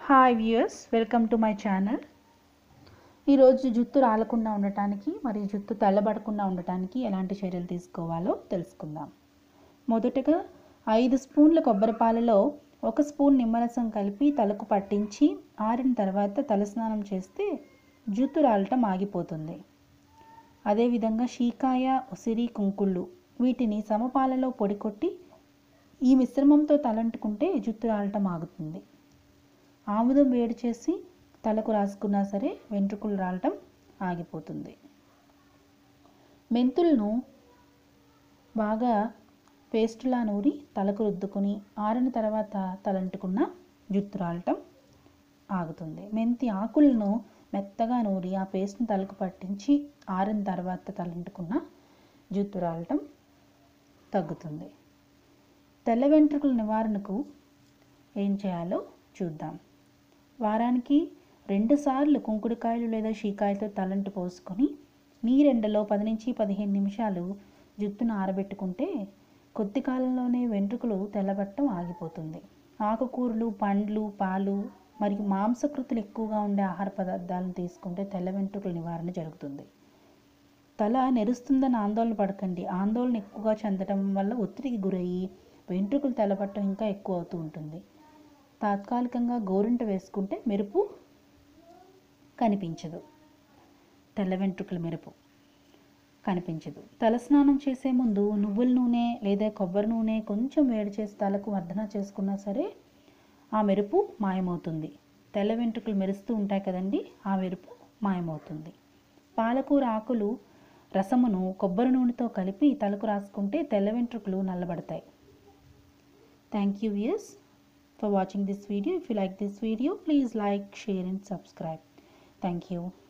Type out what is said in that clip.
Hi viewers welcome to my channel ఈరోజు జుట్టు రాలకుండా ఉండటానికి మరియు జుట్టు తెల్లబడకుండా ఉండటానికి ఎలాంటి చర్యలు తీసుకోవాలో తెలుసుకుందాం మొదటగా ఐదు స్పూన్ల కొబ్బరి పాలలో ఒక స్పూన్ నిమ్మరసం కలిపి తలకు పట్టించి ఆరిన తర్వాత తలస్నానం చేస్తే జుట్టు రాలటం ఆగిపోతుంది అదేవిధంగా షీకాయ ఉసిరి కుంకుళ్ళు వీటిని సమపాలలో పొడి కొట్టి ఈ మిశ్రమంతో తలంటుకుంటే జుట్టు రాలటం ఆగుతుంది ఆముదం వేడి చేసి తలకు రాసుకున్నా సరే వెంట్రుకలు రాలటం ఆగిపోతుంది మెంతులను బాగా పేస్టులా నూరి తలకు రుద్దుకొని ఆరిన తర్వాత తలంటుకున్న జుట్టు రాలటం ఆగుతుంది మెంతి ఆకులను మెత్తగా నూరి ఆ పేస్ట్ని తలకు పట్టించి ఆరిన తర్వాత తలంటుకున్న జుట్టు రాలటం తగ్గుతుంది తెల్ల వెంట్రుకల నివారణకు ఏం చేయాలో చూద్దాం వారానికి రెండుసార్లు కుంకుడుకాయలు లేదా షీకాయలతో తలంటు పోసుకొని నీరెండలో పది నుంచి పదిహేను నిమిషాలు జుట్టును ఆరబెట్టుకుంటే కొద్ది కాలంలోనే వెంట్రుకలు తెల్లబట్టం ఆగిపోతుంది ఆకుకూరలు పండ్లు పాలు మరియు మాంసకృతులు ఎక్కువగా ఉండే ఆహార పదార్థాలను తీసుకుంటే తెల్ల వెంట్రుకల నివారణ జరుగుతుంది తల నెరుస్తుందని ఆందోళన పడకండి ఆందోళన ఎక్కువగా చెందడం వల్ల ఒత్తిడికి గురయ్యి వెంట్రుకలు తెల్లబట్టం ఇంకా ఎక్కువ అవుతూ ఉంటుంది తాత్కాలికంగా గోరింట వేసుకుంటే మెరుపు కనిపించదు తెల్ల వెంట్రుకల మెరుపు కనిపించదు తలస్నానం చేసే ముందు నువ్వుల నూనె లేదా కొబ్బరి నూనె కొంచెం వేడి చేసి తలకు మర్దన చేసుకున్నా సరే ఆ మెరుపు మాయమవుతుంది తెల్ల వెంట్రుకలు మెరుస్తూ ఉంటాయి కదండి ఆ మెరుపు మాయమవుతుంది పాలకూర ఆకులు రసమును కొబ్బరి నూనెతో కలిపి తలకు రాసుకుంటే తెల్ల వెంట్రుకలు నల్లబడతాయి thank you viewers for watching this video. If you like this video, please like, share and subscribe. Thank you.